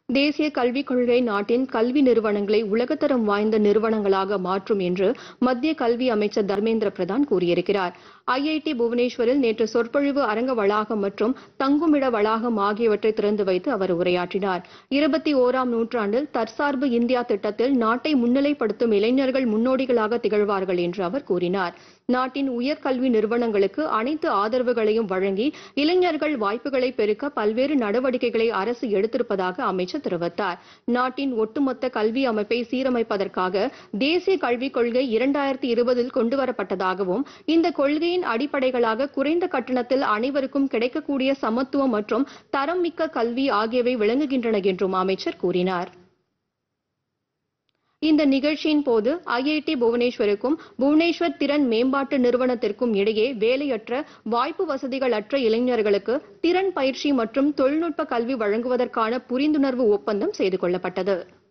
தேசிய கல்விக் கொள்கை நாட்டின் கல்வி நிறுவனங்களை உலகத்தரம் வாய்ந்த நிறுவனங்களாக மாற்றும் என்று மத்திய கல்வி அமைச்சர் தர்மேந்திர பிரதான் கூறியிருக்கிறார் ஐஐடி புவனேஸ்வரில் நேற்று சொற்பொழிவு அரங்க வளாகம் மற்றும் தங்குமிட வளாகம் ஆகியவற்றை திறந்து வைத்து அவர் உரையாற்றினார் இருபத்தி ஓராம் நூற்றாண்டில் தற்சார்பு இந்தியா திட்டத்தில் நாட்டை முன்னிலைப்படுத்தும் இளைஞர்கள் முன்னோடிகளாக திகழ்வார்கள் என்று அவர் கூறினார் நாட்டின் உயர்கல்வி நிறுவனங்களுக்கு அனைத்து ஆதரவுகளையும் வழங்கி இளைஞர்கள் வாய்ப்புகளை பெருக்க பல்வேறு நடவடிக்கைகளை அரசு எடுத்திருப்பதாக அமைச்சர் தெரிவித்தார் நாட்டின் ஒட்டுமொத்த கல்வி அமைப்பை சீரமைப்பதற்காக தேசிய கல்விக் கொள்கை இரண்டாயிரத்தி இருபதில் கொண்டுவரப்பட்டதாகவும் இந்த கொள்கையின் அடிப்படைகளாக குறைந்த கட்டணத்தில் அனைவருக்கும் கிடைக்கக்கூடிய சமத்துவம் மற்றும் தரம் மிக்க கல்வி ஆகியவை விளங்குகின்றன என்றும் அமைச்சர் கூறினார் இந்த நிகழ்ச்சியின் போது ஐஐடி புவனேஸ்வருக்கும் புவனேஸ்வர் திறன் மேம்பாட்டு நிறுவனத்திற்கும் இடையே வேலையற்ற வாய்ப்பு வசதிகள் அற்ற இளைஞர்களுக்கு திறன் பயிற்சி மற்றும் தொழில்நுட்ப கல்வி வழங்குவதற்கான புரிந்துணர்வு ஒப்பந்தம் செய்து கொள்ளப்பட்டது